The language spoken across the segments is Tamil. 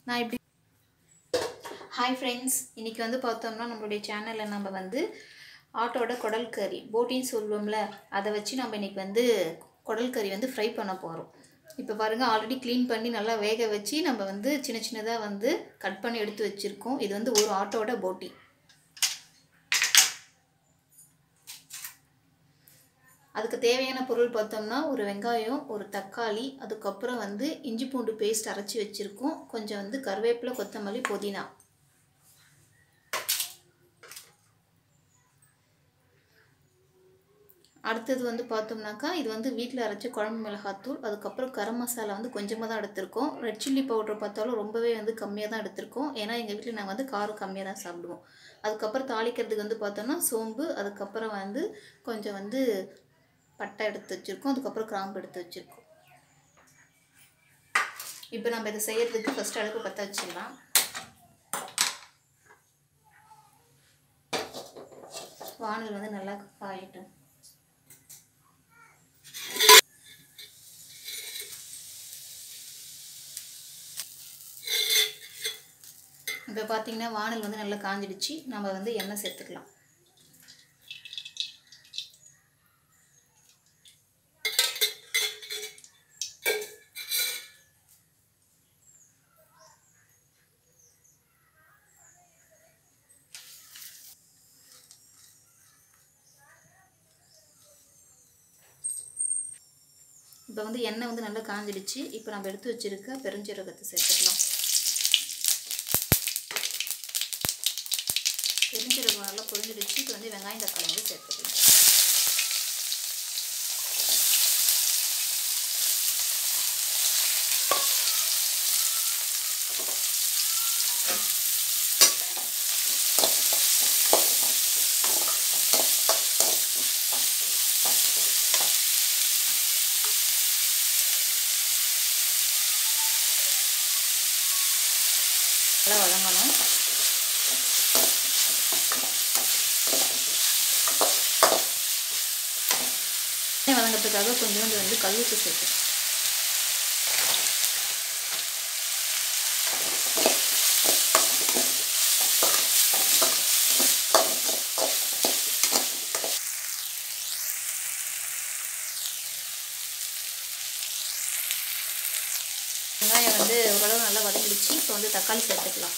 நான் இப்படி ஹாய் ஃப்ரெண்ட்ஸ் இன்றைக்கி வந்து பார்த்தோம்னா நம்மளுடைய சேனலில் நம்ம வந்து ஆட்டோட குடல் கறி போட்டின்னு சொல்லுவோம்ல அதை வச்சு நம்ம இன்றைக்கி வந்து குடல் கறி வந்து ஃப்ரை பண்ண போகிறோம் இப்போ பாருங்கள் ஆல்ரெடி க்ளீன் பண்ணி நல்லா வேக வச்சு நம்ம வந்து சின்ன சின்னதாக வந்து கட் பண்ணி எடுத்து வச்சுருக்கோம் இது வந்து ஒரு ஆட்டோட போட்டி அதுக்கு தேவையான பொருள் பார்த்தோம்னா ஒரு வெங்காயம் ஒரு தக்காளி அதுக்கப்புறம் வந்து இஞ்சி பூண்டு பேஸ்ட் அரைச்சி வச்சுருக்கோம் கொஞ்சம் வந்து கருவேப்பிலை கொத்தமல்லி புதினா அடுத்தது வந்து பார்த்தோம்னாக்கா இது வந்து வீட்டில் அரைச்ச குழம்பு மிளகாத்தூள் அதுக்கப்புறம் கரம் மசாலா வந்து கொஞ்சமாக தான் எடுத்திருக்கோம் ரெட் சில்லி பவுடர் பார்த்தாலும் ரொம்பவே வந்து கம்மியாக தான் எடுத்திருக்கோம் ஏன்னா எங்கள் வீட்டில் நாங்கள் வந்து காரம் கம்மியாக தான் சாப்பிடுவோம் அதுக்கப்புறம் தாளிக்கிறதுக்கு வந்து பார்த்தோம்னா சோம்பு அதுக்கப்புறம் வந்து கொஞ்சம் வந்து பட்டை எடுத்து வச்சுருக்கோம் அதுக்கப்புறம் கிராம்பு எடுத்து வச்சுருக்கோம் இப்போ நம்ம இதை செய்யறதுக்கு ஃபஸ்ட் அடுப்பு பற்ற வச்சிடலாம் வானல் வந்து நல்லா காயட்டும் இப்போ பார்த்தீங்கன்னா வானல் வந்து நல்லா காஞ்சிடுச்சு நம்ம வந்து எண்ணெய் சேர்த்துக்கலாம் இப்போ வந்து எண்ணெய் வந்து நல்லா காஞ்சிடுச்சு இப்போ நம்ம எடுத்து வச்சுருக்க பெருஞ்சீரகத்தை சேர்த்துக்கலாம் பெருஞ்சீரகம் நல்லா பொரிஞ்சிடுச்சு இப்போ வந்து வெங்காயம் தக்காளி வந்து சேர்த்துக்கலாம் நல்லா வதங்கணும் எண்ணெய் வதங்கிறதுக்காக கொஞ்சோண்டு வந்து கல்லுப்பு சேர்த்து வெங்காயம் வந்து ஓரளவு நல்லா வதங்கிடுச்சு இப்போ வந்து தக்காளி சேர்த்துக்கலாம்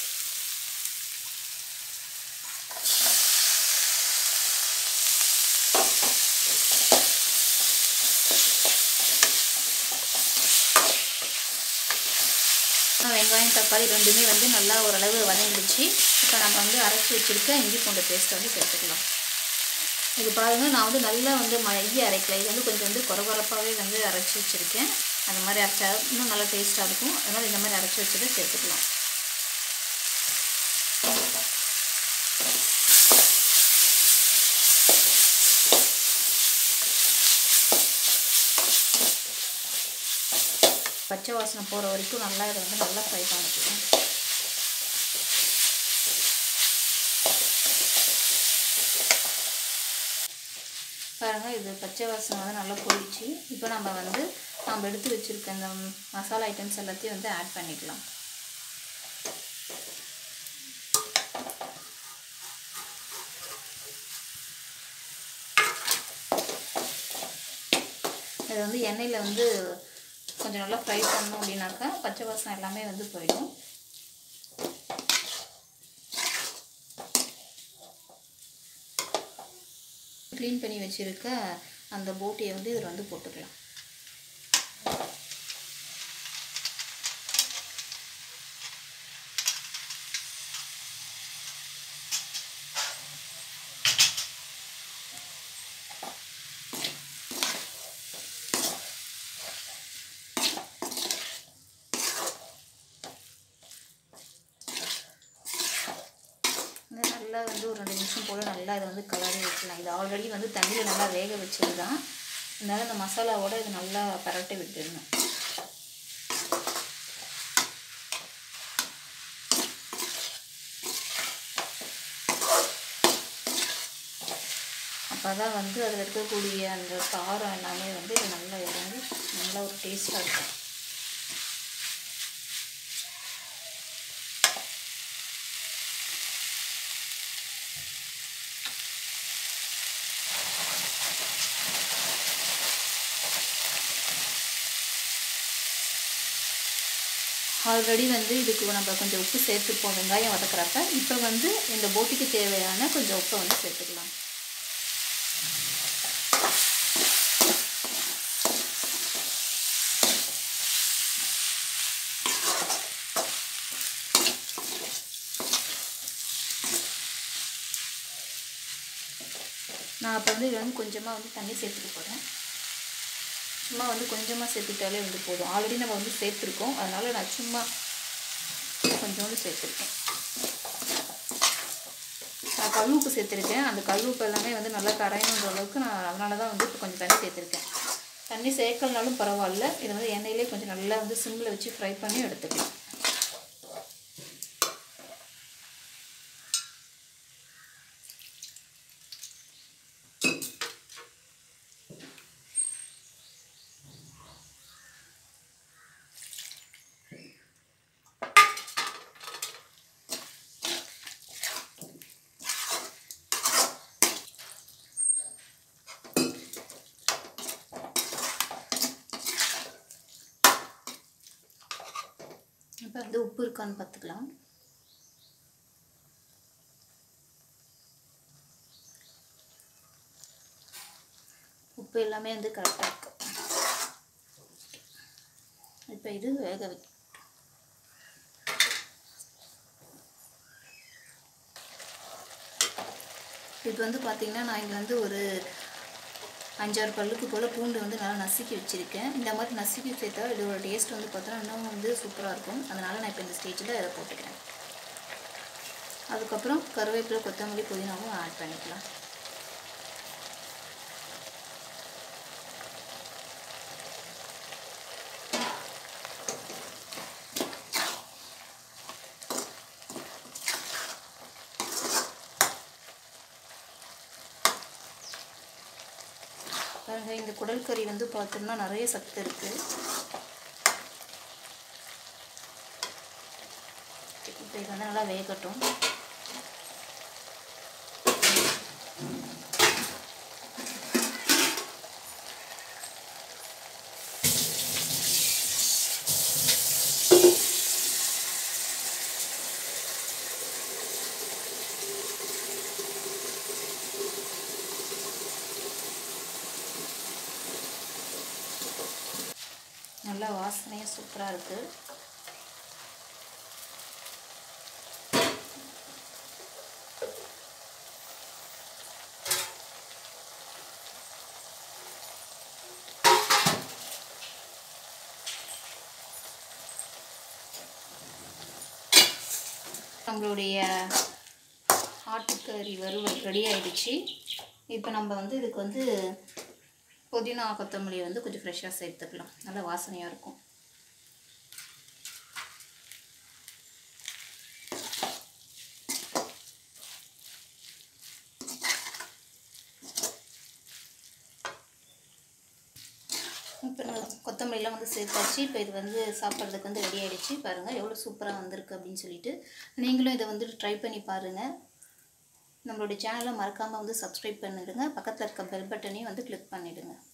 வெங்காயம் தக்காளி ரெண்டுமே வந்து நல்லா ஓரளவு வதங்கிடுச்சு இப்போ நம்ம வந்து அரைச்சி வச்சுருக்க இஞ்சி பூண்டு பேஸ்ட்டை வந்து சேர்த்துக்கலாம் இது பாருங்கள் நான் வந்து நல்லா வந்து மைய அரைக்கல இது வந்து கொஞ்சம் வந்து குறகுறப்பாகவே வந்து அரைச்சி வச்சுருக்கேன் அந்த மாதிரி அரைச்சா இன்னும் நல்லா டேஸ்ட்டாக இருக்கும் அதனால் இந்த மாதிரி அரைச்சி வச்சுட்டு சேர்த்துக்கலாம் பச்சை வாசனை போகிற வரைக்கும் நல்லா இதை வந்து நல்லா ஃப்ரை பண்ணிக்கலாம் பாருங்கள் இது பச்சை வாசனை வந்து நல்லா போயிடுச்சு இப்போ நம்ம வந்து நம்ம எடுத்து வச்சுருக்க இந்த மசாலா ஐட்டம்ஸ் எல்லாத்தையும் வந்து ஆட் பண்ணிக்கலாம் இது வந்து எண்ணெயில் வந்து கொஞ்சம் நல்லா ஃப்ரை பண்ணணும் அப்படின்னாக்கா பச்சை வாசனை எல்லாமே வந்து போயிடும் க்ளீன் பண்ணி வச்சுருக்க அந்த போட்டியை வந்து இதில் வந்து போட்டுக்கலாம் நல்லா வந்து ஒரு ரெண்டு நிமிஷம் போல் நல்லா இதை வந்து கலரி வைக்கலாம் இது ஆல்ரெடி வந்து தண்ணியில் நல்லா வேக வச்சது தான் அதனால் இந்த மசாலாவோட இது நல்லா பரட்டி விட்டுடணும் அப்போ தான் வந்து அதில் இருக்கக்கூடிய அந்த காரம் எல்லாமே வந்து இது நல்லா இறங்கி நல்லா ஒரு டேஸ்ட்டாக இருக்கும் ஆல்ரெடி வந்து இதுக்கு நம்ம கொஞ்சம் உப்பு சேர்த்துப்போம் வெங்காயம் வதக்குறப்ப இப்போ வந்து இந்த போட்டிக்கு தேவையான கொஞ்சம் உப்பை வந்து சேர்த்துக்கலாம் நான் அப்போ வந்து இதில் வந்து கொஞ்சமாக வந்து தண்ணி சேர்த்துக்க போகிறேன் சும்மா வந்து கொஞ்சமாக சேர்த்துக்கிட்டாலே வந்து போதும் ஆல்ரெடி நம்ம வந்து சேர்த்துருக்கோம் அதனால் நான் சும்மா கொஞ்சோண்டு சேர்த்துருக்கேன் நான் கல்லுப்பு சேர்த்துருக்கேன் அந்த கல்லுப்பு எல்லாமே வந்து நல்லா கரையணுன்ற அளவுக்கு நான் அதனால தான் வந்து இப்போ கொஞ்சம் தண்ணி சேர்த்துருக்கேன் தண்ணி சேர்க்கலனாலும் பரவாயில்ல இதை வந்து எண்ணெயிலே கொஞ்சம் நல்லா வந்து சிம்மில் வச்சு ஃப்ரை பண்ணி எடுத்துக்கலாம் இப்போ வந்து உப்பு இருக்கான்னு பார்த்துக்கலாம் உப்பு எல்லாமே வந்து கரெக்டாக இருக்கு இப்போ இது வேக வைக்க இது வந்து பார்த்திங்கன்னா நான் இங்கே வந்து ஒரு அஞ்சாறு பல்லுக்கு போல் பூண்டு வந்து நல்லா நசுக்கி வச்சுருக்கேன் இந்த மாதிரி நசுக்கி சேர்த்தா இதோட டேஸ்ட் வந்து பார்த்தோன்னா இன்னும் வந்து சூப்பராக இருக்கும் அதனால் நான் இப்போ இந்த ஸ்டேஜில் இதை போட்டுக்கிறேன் அதுக்கப்புறம் கருவேப்பிலை கொத்தமல்லி புதினாவும் ஆட் பண்ணிக்கலாம் பாருங்க இந்த குடல் கறி வந்து பார்த்தோம்னா நிறைய சத்து இருக்குது இப்போ இது வந்து நல்லா வேகட்டும் நல்லா வாசனையாக சூப்பராக இருக்குது நம்மளுடைய ஆட்டுக்கறி வறுவல் ரெடி ஆயிடுச்சு இப்போ நம்ம வந்து இதுக்கு வந்து புதினா கொத்தமல்லி வந்து கொஞ்சம் ஃப்ரெஷ்ஷாக சேர்த்துக்கலாம் நல்லா வாசனையாக இருக்கும் இப்போ கொத்தமல்லிலாம் வந்து சேர்த்தாச்சு இப்போ இது வந்து சாப்பிட்றதுக்கு வந்து ரெடி ஆகிடுச்சு பாருங்கள் எவ்வளோ சூப்பராக வந்திருக்கு அப்படின்னு சொல்லிட்டு நீங்களும் இதை வந்துட்டு ட்ரை பண்ணி பாருங்கள் நம்மளுடைய சேனலை மறக்காமல் வந்து சப்ஸ்கிரைப் பண்ணிடுங்க பக்கத்தில் இருக்க பெல் பட்டனையும் வந்து கிளிக் பண்ணிவிடுங்க